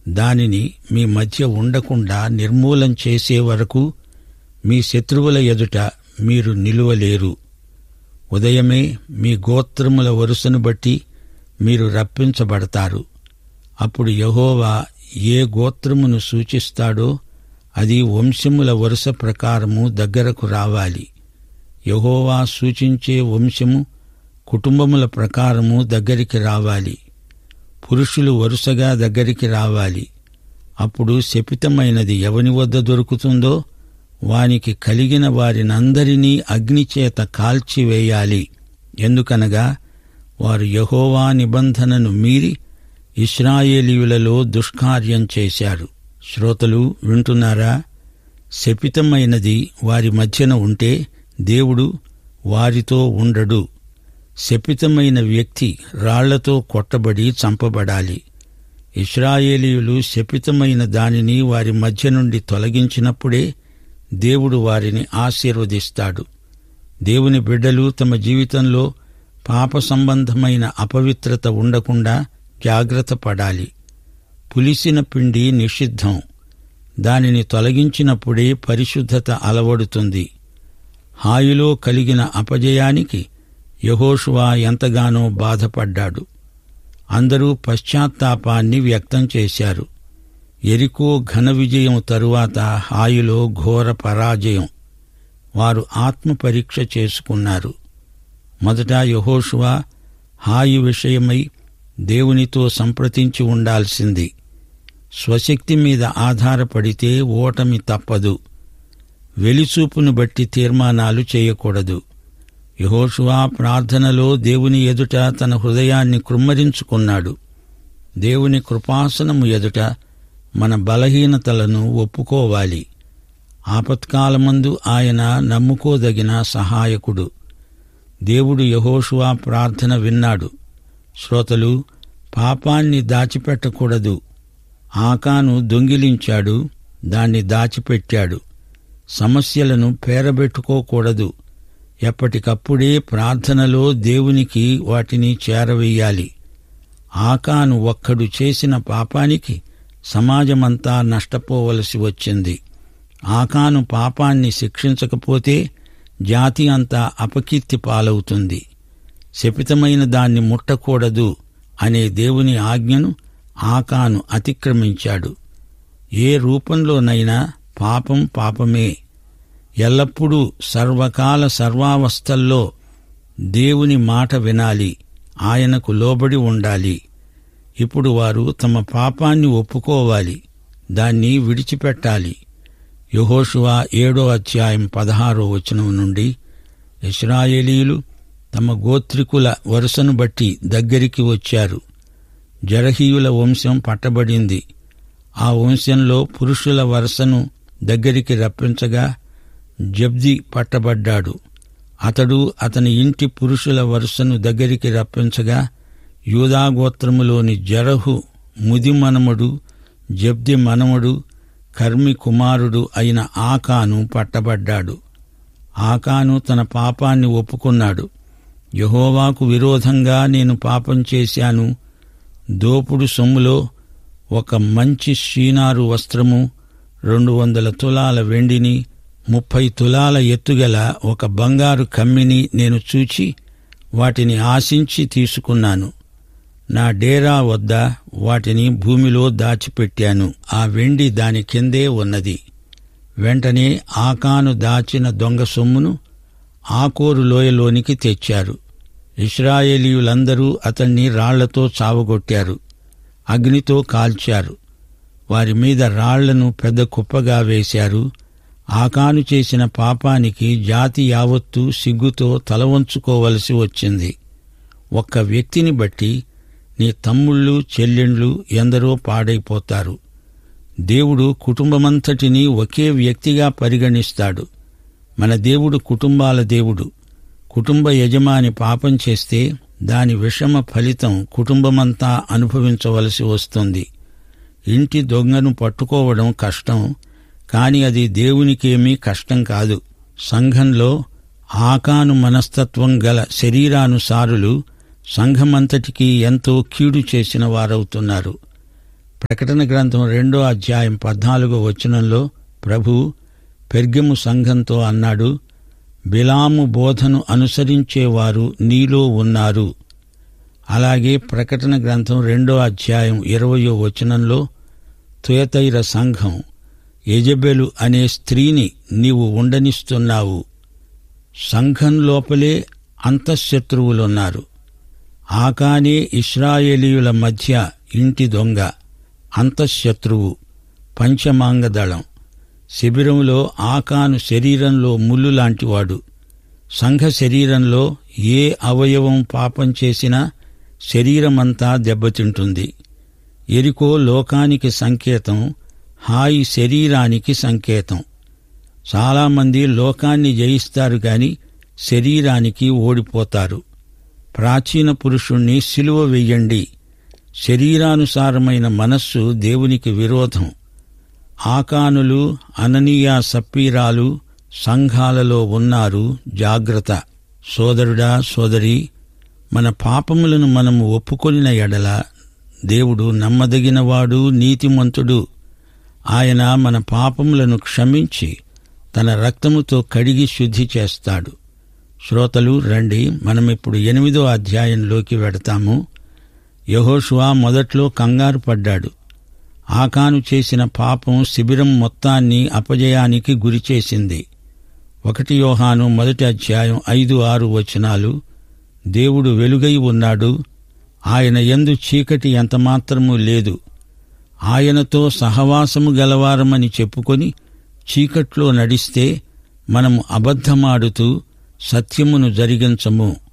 దానిని మీ మధ్య ఉండకుండా నిర్మూలం చేసే వరకు మీ శత్రువుల ఎదుట మీరు నిలువలేరు ఉదయమే మీ గోత్రముల వరుసను బట్టి మీరు రప్పించబడతారు అప్పుడు యహోవా ఏ గోత్రమును సూచిస్తాడో అది వంశముల వరుస ప్రకారము దగ్గరకు రావాలి యహోవా సూచించే వంశము కుటుంబముల ప్రకారము దగ్గరికి రావాలి పురుషులు వరుసగా దగ్గరికి రావాలి అప్పుడు శపితమైనది ఎవని వద్ద దొరుకుతుందో వానికి కలిగిన వారినందరినీ అగ్నిచేత కాల్చివేయాలి ఎందుకనగా వారు యహోవా నిబంధనను మీరి ఇస్రాయేలీయులలో దుష్కార్యం చేశారు శ్రోతలు వింటున్నారా శపితమైనది వారి మధ్యన ఉంటే దేవుడు వారితో ఉండడు శపితమైన వ్యక్తి రాళ్లతో కొట్టబడి చంపబడాలి ఇస్రాయేలీయులు శపితమైన దానిని వారి మధ్య నుండి తొలగించినప్పుడే దేవుడు వారిని ఆశీర్వదిస్తాడు దేవుని బిడ్డలు తమ జీవితంలో పాప సంబంధమైన అపవిత్రత ఉండకుండా జాగ్రత్త పడాలి పులిసిన పిండి నిషిద్ధం దానిని తొలగించినప్పుడే పరిశుద్ధత అలవడుతుంది హాయిలో కలిగిన అపజయానికి యహోషువా ఎంతగానో బాధపడ్డాడు అందరూ పశ్చాత్తాపాన్ని వ్యక్తం చేశారు ఎరికో ఘన విజయం తరువాత హాయిలో ఘోర పరాజయం వారు ఆత్మ పరీక్ష చేసుకున్నారు మొదట యహోషువా హాయి విషయమై దేవునితో సంప్రదించి ఉండాల్సింది స్వశక్తి మీద ఆధారపడితే ఓటమి తప్పదు వెలిచూపును బట్టి తీర్మానాలు చేయకూడదు యహోషువా ప్రార్థనలో దేవుని ఎదుట తన హృదయాన్ని కృమ్మరించుకున్నాడు దేవుని కృపాసనము ఎదుట మన బలహీనతలను ఒప్పుకోవాలి ఆపత్కాలమందు ఆయన నమ్ముకోదగిన సహాయకుడు దేవుడు యహోషువా ప్రార్థన విన్నాడు శ్రోతలు పాపాన్ని దాచిపెట్టకూడదు ఆకాను దొంగిలించాడు దాన్ని దాచిపెట్టాడు సమస్యలను పేరబెట్టుకోకూడదు ఎప్పటికప్పుడే ప్రార్థనలో దేవునికి వాటిని చేరవేయాలి ఆకాను ఒక్కడు చేసిన పాపానికి సమాజమంతా నష్టపోవలసి వచ్చింది ఆకాను పాపాన్ని శిక్షించకపోతే జాతి అంతా అపకీర్తి పాలవుతుంది శపితమైన దాన్ని ముట్టకూడదు అనే దేవుని ఆజ్ఞను ఆకాను అతిక్రమించాడు ఏ రూపంలోనైనా పాపం పాపమే ఎల్లప్పుడూ సర్వకాల సర్వావస్థల్లో దేవుని మాట వినాలి ఆయనకు లోబడి ఉండాలి ఇప్పుడు వారు తమ పాపాన్ని ఒప్పుకోవాలి దాన్ని విడిచిపెట్టాలి యహోషువా ఏడో అధ్యాయం పదహారో వచనం నుండి ఇస్రాయేలీలు తమ గోత్రికుల వరుసను బట్టి దగ్గరికి వచ్చారు జరహీయుల వంశం పట్టబడింది ఆ వంశంలో పురుషుల వరుసను దగ్గరికి రప్పించగా జబ్ది పట్టబడ్డాడు అతడు అతని ఇంటి పురుషుల వరుసను దగ్గరికి రప్పించగా యూదాగోత్రములోని జరహు ముది మనముడు జబ్ది మనముడు కర్మి కుమారుడు అయిన ఆకాను పట్టబడ్డాడు ఆకాను తన పాపాన్ని ఒప్పుకున్నాడు యహోవాకు విరోధంగా నేను పాపం చేశాను దోపుడు సొమ్ములో ఒక మంచి షీనారు వస్త్రము రెండు వందల తులాల వెండిని ముప్పై తులాల ఎత్తుగల ఒక బంగారు కమ్మిని నేను చూచి వాటిని ఆశించి తీసుకున్నాను నా డేరా వద్ద వాటిని భూమిలో దాచిపెట్టాను ఆ వెండి దాని కిందే ఉన్నది వెంటనే ఆకాను దాచిన దొంగ సొమ్మును ఆకోరు లోయలోనికి తెచ్చారు ఇస్రాయేలీయులందరూ అతన్ని రాళ్లతో చావగొట్టారు అగ్నితో కాల్చారు వారి మీద రాళ్లను పెద్ద కుప్పగా వేశారు ఆకాను చేసిన పాపానికి జాతి యావత్తు సిగ్గుతో తల వంచుకోవలసి వచ్చింది ఒక్క వ్యక్తిని బట్టి నీ తమ్ముళ్ళు చెల్లెండ్లు ఎందరో పాడైపోతారు దేవుడు కుటుంబమంతటినీ ఒకే వ్యక్తిగా పరిగణిస్తాడు మన దేవుడు కుటుంబాల దేవుడు కుటుంబ యజమాని పాపం చేస్తే దాని విషమ ఫలితం కుటుంబమంతా అనుభవించవలసి వస్తుంది ఇంటి దొంగను పట్టుకోవడం కష్టం కాని అది దేవునికేమీ కష్టం కాదు సంఘంలో ఆకాను మనస్తత్వం గల శరీరానుసారులు సంఘమంతటికీ ఎంతో కీడు చేసిన వారవుతున్నారు ప్రకటన గ్రంథం రెండో అధ్యాయం పద్నాలుగో వచనంలో ప్రభు పెర్గెము సంఘంతో అన్నాడు బిలాము బోధను అనుసరించేవారు నీలో ఉన్నారు అలాగే ప్రకటన గ్రంథం రెండో అధ్యాయం ఇరవయో వచనంలో తుయతైర సంఘం యజబెలు అనే స్త్రీని నీవు ఉండనిస్తున్నావు సంఘం లోపలే అంతఃశత్రువులున్నారు ఆకానే ఇస్రాయేలీయుల మధ్య ఇంటి దొంగ అంతఃశత్రువు పంచమాంగ దళం శిబిరంలో ఆకాను శరీరంలో ముళ్ళు లాంటివాడు సంఘ శరీరంలో ఏ అవయవం పాపం చేసినా శరీరమంతా దెబ్బతింటుంది ఎరికో లోకానికి సంకేతం హాయి శరీరానికి సంకేతం చాలామంది లోకాన్ని జయిస్తారు గాని శరీరానికి ఓడిపోతారు ప్రాచీన పురుషుణ్ణి సిలువ వెయ్యండి శరీరానుసారమైన మనస్సు దేవునికి విరోధం ఆకానులు అననీయ సప్పీరాలు సంఘాలలో ఉన్నారు జాగ్రత్త సోదరుడా సోదరి మన పాపములను మనము ఒప్పుకొనిన ఎడల దేవుడు నమ్మదగినవాడు నీతిమంతుడు ఆయన మన పాపములను క్షమించి తన రక్తముతో కడిగి శుద్ధి చేస్తాడు శ్రోతలు రండి మనమిప్పుడు ఎనిమిదో అధ్యాయంలోకి వెడతాము యహోషువా మొదట్లో కంగారు పడ్డాడు ఆకాను చేసిన పాపం శిబిరం మొత్తాన్ని అపజయానికి గురిచేసింది ఒకటి యోహాను మొదటి అధ్యాయం ఐదు ఆరు వచనాలు దేవుడు వెలుగై ఉన్నాడు ఆయన ఎందు చీకటి ఎంతమాత్రమూ లేదు ఆయనతో సహవాసము గలవారమని చెప్పుకొని చీకట్లో నడిస్తే మనము అబద్ధమాడుతూ సత్యమును జరిగించము